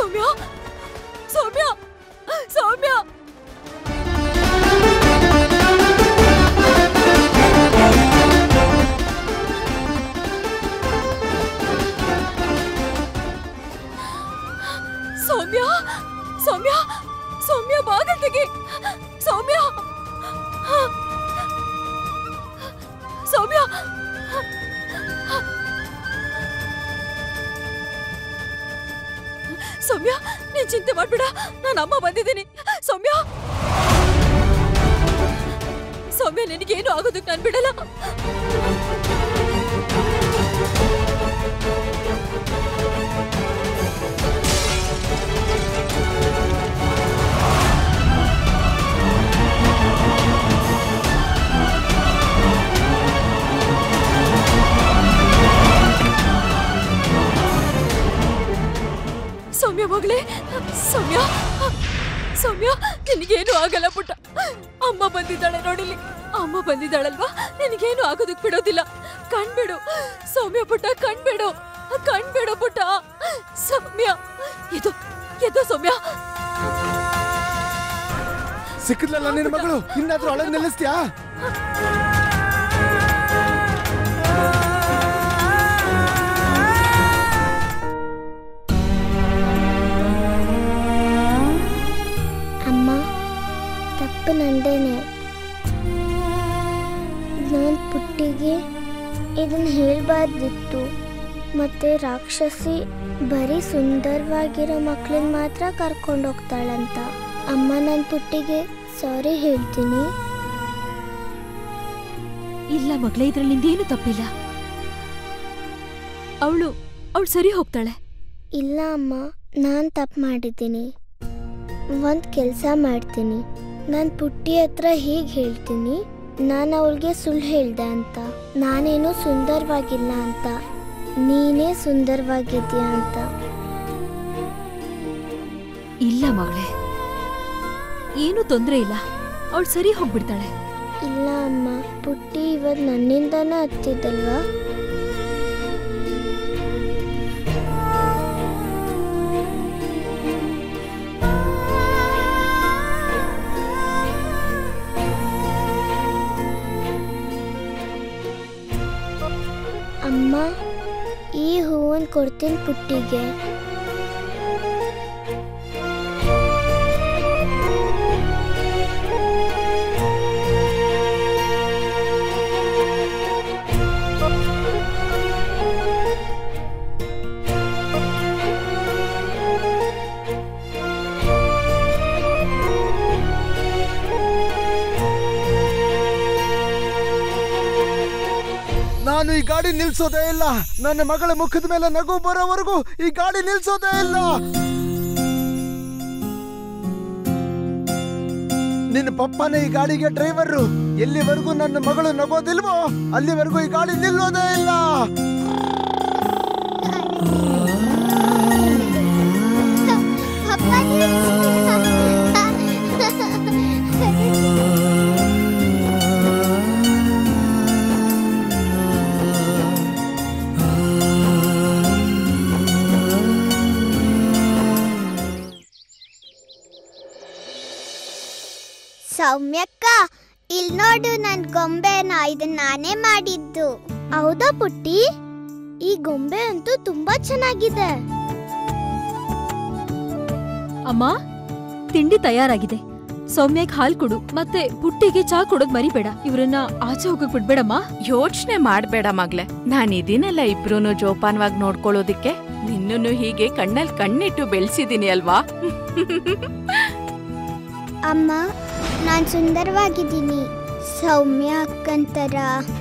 ಸೌಮ್ಯ ಸೌಮ್ಯ ಸೌಮ್ಯ ಸೌಮ್ಯ ಸೌಮ್ಯ ಸೌಮ್ಯ ಬಾಗಿಲು ತೆಗಿ ಸೌಮ್ಯ ಸೌಮ್ಯ ಸೌಮ್ಯ ನೀನ್ ಚಿಂತೆ ಮಾಡ್ಬೇಡ ನಾನು ಅಮ್ಮ ಬಂದಿದ್ದೀನಿ ಸೌಮ್ಯ ಸೌಮ್ಯ ನಿನಗೇನು ಆಗೋದಕ್ಕೆ ನಾನು ಬಿಡಲ್ಲ ಸೌಮ್ಯ ಮಗಳೇ ಸೌಮ್ಯ ಸೌಮ್ಯ ನಿನಗೇನು ಆಗಲ್ಲ ಪುಟ್ಟ ಅಮ್ಮ ಬಂದಿದ್ದಾಳೆ ನೋಡಿಲಿ ಅಮ್ಮ ಬಂದಿದ್ದಾಳಲ್ವಾ ನಿನಗೇನು ಆಗೋದಕ್ ಬಿಡೋದಿಲ್ಲ ಕಣ್ಬಿಡು ಸೌಮ್ಯ ಪುಟ್ಟ ಕಣ್ಬಿಡು ಕಣ್ಬಿಡು ಪುಟ್ಟ ಸೌಮ್ಯ ಇದು ಎದ್ದು ಸೌಮ್ಯ ಸಿಕ್ಕಿದ್ಲಲ್ಲ ನಿನ್ನ ಮಗಳು ಇನ್ನಾದ್ರೂ ಅಳಗ್ ನಿಲ್ಲಿಸ್ತೀಯಾ ಅಮ್ಮ ತಪ್ಪು ನಂದೇನೆ ನಾನು ಪುಟ್ಟಿಗೆ ಇದನ್ನ ಹೇಳಬಾರ್ದಿತ್ತು ಮತ್ತೆ ರಾಕ್ಷಸಿ ಬರೀ ಸುಂದರವಾಗಿರೋ ಮಕ್ಳನ್ನ ಮಾತ್ರ ಕರ್ಕೊಂಡು ಹೋಗ್ತಾಳಂತ ಅಮ್ಮ ನನ್ನ ಪುಟ್ಟಿಗೆ ಸಾರಿ ಹೇಳ್ತೀನಿ ಇಲ್ಲ ಮಗಳೇ ಇದ್ರಲ್ಲಿ ನಿಂದೇನು ತಪ್ಪಿಲ್ಲ ಅವಳು ಅವಳು ಸರಿ ಹೋಗ್ತಾಳೆ ಇಲ್ಲ ಅಮ್ಮ ನಾನು ತಪ್ಪು ಮಾಡಿದ್ದೀನಿ ಒಂದು ಕೆಲಸ ಮಾಡ್ತೀನಿ ನಾನು ಪುಟ್ಟಿ ಹತ್ರ ಹೀಗೆ ಹೇಳ್ತೀನಿ ನಾನು ಅವಳಿಗೆ ಸುಳ್ಳು ಹೇಳ್ದೆ ಅಂತ ನಾನೇನೋ ಸುಂದರವಾಗಿಲ್ಲ ಅಂತ ನೀನೇ ಸುಂದರವಾಗಿದ್ಯಾ ಅಂತ ಇಲ್ಲ ಮಗಳೇ ಏನು ತೊಂದ್ರೆ ಇಲ್ಲ ಅವಳು ಸರಿ ಹೋಗ್ಬಿಡ್ತಾಳೆ ಇಲ್ಲ ಅಮ್ಮ ಪುಟ್ಟಿ ಇವತ್ತು ನನ್ನಿಂದನೇ ಹತ್ತಿದ್ದಲ್ವಾ ಅಮ್ಮ ಈ ಹೂವನ್ನು ಕೊಡ್ತೀನಿ ಪುಟ್ಟಿಗೆ ನಾನು ಈ ಗಾಡಿ ನಿಲ್ಸೋದೇ ಇಲ್ಲ ನನ್ನ ಮಗಳ ಮುಖದ ಮೇಲೆ ನಗು ಬರೋವರೆಗೂ ಈ ಗಾಡಿ ನಿಲ್ಸೋದೇ ಇಲ್ಲ ನಿನ್ನ ಪಪ್ಪನೇ ಈ ಗಾಡಿಗೆ ಡ್ರೈವರು ಎಲ್ಲಿವರೆಗೂ ನನ್ನ ಮಗಳು ನಗೋದಿಲ್ವೋ ಅಲ್ಲಿವರೆಗೂ ಈ ಗಾಡಿ ನಿಲ್ಲೋದೇ ಇಲ್ಲ ಸೌಮ್ಯಕ್ಕ ಇಲ್ ನೋಡು ನನ್ ಗೊಂಬೆನ ಇದನ್ನ ನಾನೇ ಮಾಡಿದ್ದು ಹೌದಾ ಪುಟ್ಟಿ ಈ ಗೊಂಬೆ ಅಂತೂ ತುಂಬಾ ಚೆನ್ನಾಗಿದೆ ಅಮ್ಮ ತಿಂಡಿ ತಯಾರಾಗಿದೆ ಸೌಮ್ಯಕ್ ಹಾಲ್ ಕೊಡು ಮತ್ತೆ ಪುಟ್ಟಿಗೆ ಚಾ ಕೊಡೋದ್ ಮರಿಬೇಡ ಇವ್ರನ್ನ ಆಚೆ ಹೋಗಕ್ ಬಿಡ್ಬೇಡಮ್ಮ ಯೋಚನೆ ಮಾಡ್ಬೇಡ ಮಗ್ಲೆ ನಾನ್ ಇದೀನಲ್ಲ ಇಬ್ರೂನು ಜೋಪಾನವಾಗಿ ನೋಡ್ಕೊಳ್ಳೋದಿಕ್ಕೆ ನಿನ್ನನ್ನು ಹೀಗೆ ಕಣ್ಣಲ್ಲಿ ಕಣ್ಣಿಟ್ಟು ಬೆಳೆಸಿದೀನಿ ಅಲ್ವಾ ಅಮ್ಮ ನಾನ್ ಸುಂದರವಾಗಿದ್ದೀನಿ ಸೌಮ್ಯ ಅಕ್ಕಂತರ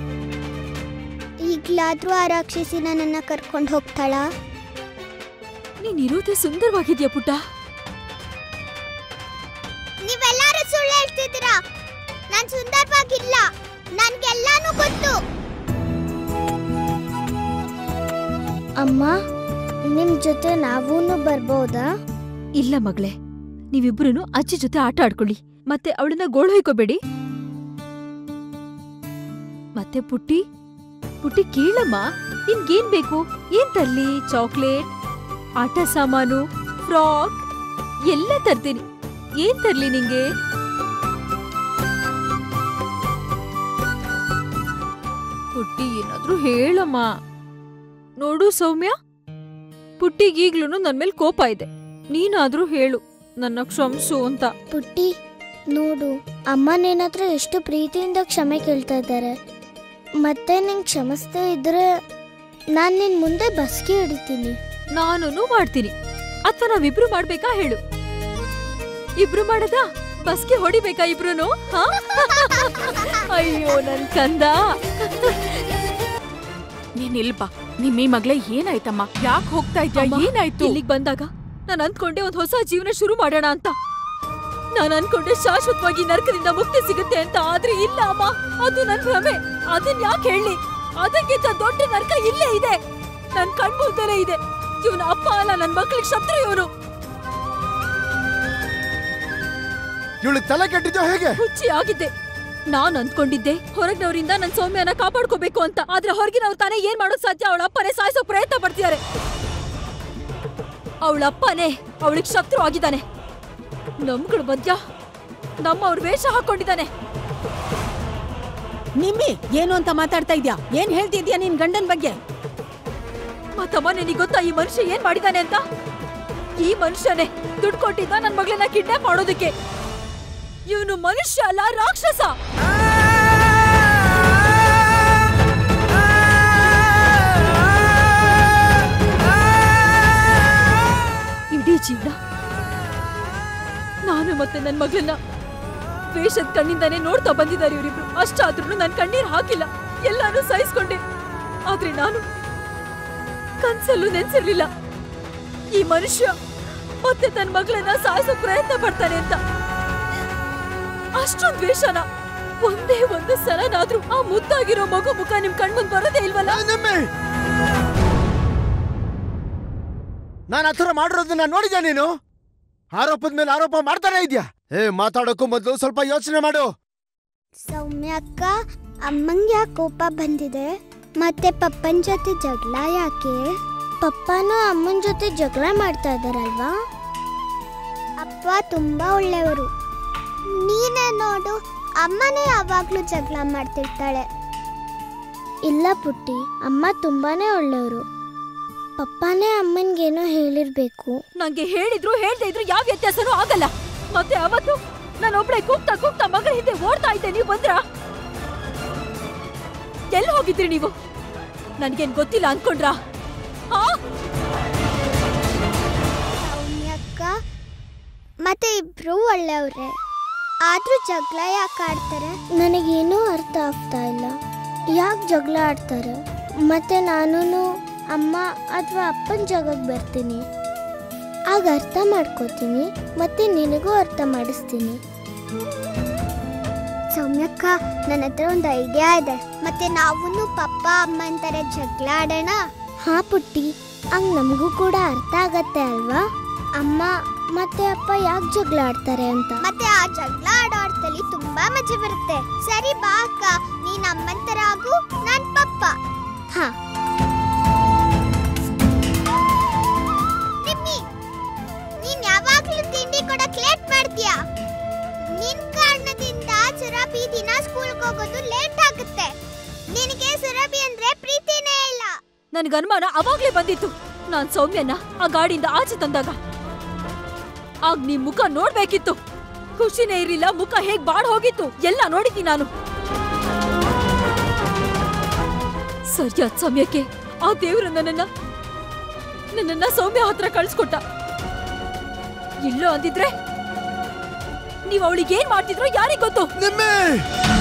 ಈಗ್ಲಾದ್ರೂ ಆ ರಾಕ್ಷಸಿ ನನ್ನನ್ನ ಕರ್ಕೊಂಡು ಹೋಗ್ತಾಳ ನೀನ್ ಇರೋದೇ ಸುಂದರವಾಗಿದ್ಯಾ ಪುಟ್ಟ ನೀವೆಲ್ಲರೂ ಸುಳ್ಳು ಹೇಳ್ತಿದ್ದೀರಾ ನಾನ್ ಸುಂದರವಾಗಿಲ್ಲ ನನ್ಗೆಲ್ಲಾನು ಗೊತ್ತು ಅಮ್ಮ ನಿಮ್ ಜೊತೆ ನಾವೂನು ಬರ್ಬೋದಾ ಇಲ್ಲ ಮಗಳೇ ನೀವಿಬ್ರು ಅಜ್ಜಿ ಜೊತೆ ಆಟ ಆಡ್ಕೊಳ್ಳಿ ಮತ್ತೆ ಅವಳನ್ನ ಗೋಳು ಹೊಯ್ಕೋಬೇಡಿ ಮತ್ತೆ ಪುಟ್ಟಿ ಪುಟ್ಟಿ ಕೇಳಮ್ಮ ನಿನ್ಗೇನ್ ಬೇಕು ಏನ್ ತರ್ಲಿ ಚಾಕ್ಲೇಟ್ ಆಟ ಸಾಮಾನು ಫ್ರಾಕ್ ಎಲ್ಲ ತರ್ತೀನಿ ಏನ್ ತರ್ಲಿ ನಿಂಗೆ ಪುಟ್ಟಿ ಏನಾದ್ರೂ ಹೇಳಮ್ಮ ನೋಡು ಸೌಮ್ಯ ಪುಟ್ಟಿಗೀಗ್ಲೂ ನನ್ ಮೇಲೆ ಕೋಪ ಇದೆ ನೀನಾದ್ರೂ ಹೇಳು ನನ್ನ ಕ್ಷಮಿಸು ಅಂತ ಪುಟ್ಟಿ ನೋಡು ಅಮ್ಮನೇನತ್ರ ಎಷ್ಟು ಪ್ರೀತಿಯಿಂದ ಕ್ಷಮೆ ಕೇಳ್ತಾ ಇದ್ದಾರೆ ಮತ್ತೆ ನಿಂಗೆ ಕ್ಷಮಿಸ್ದೇ ಇದ್ರೆ ನಾನು ನಿನ್ನ ಮುಂದೆ ಬಸ್ಗೆ ಹಿಡಿತೀನಿ ನಾನು ಮಾಡ್ತೀನಿ ಅಥವಾ ನಾವಿಬ್ರು ಮಾಡ್ಬೇಕಾ ಹೇಳು ಇಬ್ರು ಮಾಡದಾ ಬಸ್ಗೆ ಹೊಡಿಬೇಕಾ ಇಬ್ರುನು ಹಾ? ಅಯ್ಯೋ ನನ್ ಕಂದ ನೀನ್ ಇಲ್ಬಾ ನಿಮ್ಮಿ ಮಗ್ಳೆ ಏನಾಯ್ತಮ್ಮ ಯಾಕೆ ಹೋಗ್ತಾ ಇದ್ಯಾ ಅಮ್ಮ, ಏನಾಯ್ತು ಇಲ್ಲಿಗ್ ಬಂದಾಗ ನಾನು ಅನ್ಕೊಂಡೆ ಒಂದ್ ಹೊಸ ಜೀವನ ಶುರು ಮಾಡೋಣ ಅಂತ ನಾನು ಅನ್ಕೊಂಡೆ ಶಾಶ್ವತವಾಗಿ ನರಕದಿಂದ ಮುಕ್ತಿ ಸಿಗುತ್ತೆ ಅಂತ ಆದ್ರೆ ಇಲ್ಲ ಅಮ್ಮ ಅದು ನನ್ ಭ್ರಮೆ ಅದನ್ ಯಾಕೆ ಹೇಳಿ ಅದಕ್ಕಿಂತ ದೊಡ್ಡ ನರಕ ಇಲ್ಲೇ ಇದೆ ನನ್ ಕಣ್ಮುಂದಲೇ ಇದೆ ಇವನ ಅಪ್ಪ ಅಲ್ಲ ನನ್ ಮಕ್ಳಿಗೆ ಶತ್ರು ಇವನು ಇವಳು ತಲೆ ಕೆಟ್ಟಿದ್ಯೋ ಹೇಗೆ ಹುಚ್ಚಿ ಆಗಿದ್ದೆ ನಾನ್ ಅಂದ್ಕೊಂಡಿದ್ದೆ ಹೊರಗಿನವರಿಂದ ನನ್ ಸೌಮ್ಯನ ಕಾಪಾಡ್ಕೋಬೇಕು ಅಂತ ಆದ್ರೆ ಹೊರಗಿನವ್ರು ತಾನೇ ಏನ್ ಮಾಡೋಕ್ ಸಾಧ್ಯ ಅವಳ ಅಪ್ಪನೇ ಸಾಯಿಸೋ ಪ್ರಯತ್ನ ಪಡ್ತಿದ್ದಾರೆ ಅವಳ ಅಪ್ಪನೇ ಅವಳಿಗೆ ಶತ್ರು ಆಗಿದ್ದಾನೆ ನಮ್ಗಳ ಮಧ್ಯ ನಮ್ಮ ಅವ್ರ ವೇಷ ಹಾಕೊಂಡಿದ್ದಾನೆ ನಿಮ್ಮಿ ಏನು ಅಂತ ಮಾತಾಡ್ತಾ ಇದ್ಯಾ ಏನ್ ಹೇಳ್ತಿದ್ಯಾ ನಿನ್ ಗಂಡನ್ ಬಗ್ಗೆ ಮತ್ತಮ್ಮ ನಿನಗೆ ಗೊತ್ತಾ ಈ ಮನುಷ್ಯ ಏನ್ ಮಾಡಿದಾನೆ ಅಂತ ಈ ಮನುಷ್ಯನೇ ದುಡ್ಡು ಕೊಟ್ಟಿದ್ದ ನನ್ ಮಗಳನ್ನ ಕಿಡ್ನಾಪ್ ಮಾಡೋದಕ್ಕೆ ಇವನು ಮನುಷ್ಯ ಅಲ್ಲ ರಾಕ್ಷಸ ಇಡೀ ಜೀವನ ನಾನು ಮತ್ತೆ ನನ್ನ ಮಗಳನ್ನ ವೇಷದ ಕಣ್ಣಿಂದಾನೇ ನೋಡ್ತಾ ಬಂದಿದ್ದಾರೆ ಇವರಿಬ್ರು ಅಷ್ಟಾದ್ರೂ ನನ್ ಕಣ್ಣೀರ್ ಹಾಕಿಲ್ಲ ಎಲ್ಲಾನು ಸಹಿಸ್ಕೊಂಡೆ ಆದ್ರೆ ನಾನು ಕನ್ಸಲ್ಲೂ ನೆನ್ಸಿರ್ಲಿಲ್ಲ ಈ ಮನುಷ್ಯ ಮತ್ತೆ ತನ್ನ ಮಗಳನ್ನ ಸಾಯಿಸೋ ಪ್ರಯತ್ನ ಪಡ್ತಾನೆ ಅಂತ ಅಷ್ಟೊಂದ್ ದ್ವೇಷನ ಒಂದೇ ಒಂದು ಸಲನಾದ್ರೂ ಆ ಮುದ್ದಾಗಿರೋ ಮಗು ಮುಖ ನಿಮ್ ಕಣ್ಮುಂದ್ ಬರೋದೇ ಇಲ್ವಲ್ಲ ನಾನು ಆ ಥರ ಮಾಡಿರೋದನ್ನ ನೋಡಿದ್ಯಾ ನೀನು ಆರೋಪದ ಮೇಲೆ ಆರೋಪ ಮಾಡ್ತಾನೆ ಇದ್ಯಾ ಏ ಮಾತಾಡೋಕ್ಕೂ ಮೊದಲು ಸ್ವಲ್ಪ ಯೋಚನೆ ಮಾಡು ಸೌಮ್ಯ ಅಕ್ಕ ಅಮ್ಮಂಗೆ ಯಾಕೆ ಕೋಪ ಬಂದಿದೆ ಮತ್ತೆ ಪಪ್ಪನ ಜೊತೆ ಜಗಳ ಯಾಕೆ ಪಪ್ಪನೂ ಅಮ್ಮನ ಜೊತೆ ಜಗಳ ಮಾಡ್ತಾ ಇದ್ದಾರಲ್ವಾ ಅಪ್ಪ ತುಂಬಾ ಒಳ್ಳೆಯವರು ನೀನೇ ನೋಡು ಅಮ್ಮನೇ ಯಾವಾಗ್ಲೂ ಜಗಳ ಮಾಡ್ತಿರ್ತಾಳೆ ಇಲ್ಲ ಪುಟ್ಟಿ ಅಮ್ಮ ತುಂಬಾನೇ ಒಳ್ಳೆಯವರು ಪಪ್ಪನೇ ಅಮ್ಮನ್ಗೇನೋ ಹೇಳಿರ್ಬೇಕು ನಂಗೆ ಹೇಳಿದ್ರು ಹೇಳ್ದೆ ಇದ್ರು ಯಾವ ವ್ಯತ್ಯಾಸನೂ ಆಗಲ್ಲ ಮತ್ತೆ ಅವತ್ತು ನಾನು ಒಬ್ಳೆ ಕೂಗ್ತಾ ಕೂಗ್ತಾ ಮಗಳ ಹಿಂದೆ ಓಡ್ತಾ ಇದ್ದೆ ನೀವು ಬಂದ್ರ ಎಲ್ಲಿ ಹೋಗಿದ್ರಿ ನೀವು ನನ್ಗೇನ್ ಗೊತ್ತಿಲ್ಲ ಅನ್ಕೊಂಡ್ರಾ ಹಾ ಸೌಮ್ಯಕ್ಕ ಮತ್ತೆ ಇಬ್ರು ಒಳ್ಳೆಯವ್ರೆ ಆದ್ರೂ ಜಗಳ ಯಾಕೆ ಆಡ್ತಾರೆ ನನಗೇನೂ ಅರ್ಥ ಆಗ್ತಾ ಇಲ್ಲ ಯಾಕೆ ಜಗಳ ಆಡ್ತಾರೆ ಮತ್ತೆ ನಾನು ಅಮ್ಮ ಅಥವಾ ಅಪ್ಪನ ಜಾಗಕ್ಕೆ ಬರ್ತೀನಿ ಆಗ ಅರ್ಥ ಮಾಡ್ಕೋತೀನಿ ಮತ್ತೆ ನಿನಗೂ ಅರ್ಥ ಮಾಡಿಸ್ತೀನಿ ಸೌಮ್ಯಕ್ಕ ನನ್ನ ಹತ್ರ ಒಂದು ಐಡಿಯಾ ಇದೆ ಮತ್ತೆ ನಾವು ಪಪ್ಪ ಅಮ್ಮನ ತರ ಜಗಳ ಆಡೋಣ ಹಾ ಪುಟ್ಟಿ ಹಂಗ್ ನಮಗೂ ಕೂಡ ಅರ್ಥ ಆಗತ್ತೆ ಅಲ್ವಾ ಅಮ್ಮ ಮತ್ತೆ ಅಪ್ಪ ಯಾಕೆ ಜಗಳ ಆಡ್ತಾರೆ ಅಂತ ಮತ್ತೆ ಆ ಜಗಳ ಆಡೋ ಅರ್ಥದಲ್ಲಿ ತುಂಬಾ ಮಜಾ ಬರುತ್ತೆ ಸರಿ ಬಾ ಅಕ್ಕ ನೀನ್ ಅಮ್ಮನ್ ತರ ಆಗು ನಾನ್ ಪಪ್ಪ ಹಾ ನಿಮ್ಮಿ ನೀನ್ ಯಾವಾಗ್ಲೂ ತಿಂಡಿ ಕೊಡಕ್ ಲೇಟ್ ಮಾಡ್ತೀಯಾ ನಿನ್ ಕಾರಣದಿಂದ ಸುರಭಿ ದಿನ ಸ್ಕೂಲ್ಗೆ ಹೋಗೋದು ಲೇಟ್ ಆಗುತ್ತೆ ನಿನಗೆ ಸುರಭಿ ಅಂದ್ರೆ ಪ್ರೀತಿನೇ ಇಲ್ಲ ನನ್ಗ ಅನುಮಾನ ಅವಾಗ್ಲೇ ಬಂದಿತ್ತು ನಾನ್ ಸೌಮ್ಯನ ಆ ಗಾಡಿಯಿಂದ ಆಚೆ ತಂದಾಗ ಆಗ ನಿಮ್ ಮುಖ ನೋಡ್ಬೇಕಿತ್ತು ಖುಷಿನೇ ಇರ್ಲಿಲ್ಲ ಮುಖ ಹೇಗ್ ಬಾಡ್ ಹೋಗಿತ್ತು ಎಲ್ಲ ನೋಡಿದ್ದೀನಿ ನಾನು ಸರಿಯಾದ ಸಮಯಕ್ಕೆ ಆ ದೇವ್ರು ನನ್ನನ್ನ ನನ್ನನ್ನ ಸೌಮ್ಯ ಹತ್ರ ಕಳ್ಸ್ಕೊಟ್ಟ ಇಲ್ಲೋ ಅಂದಿದ್ರೆ ನೀವ್ ಅವಳಿಗೆ ಏನ್ ಮಾಡ್ತಿದ್ರೋ ಯಾರಿಗ್ ಗೊತ್ತು ನಿಮ್ಮಿ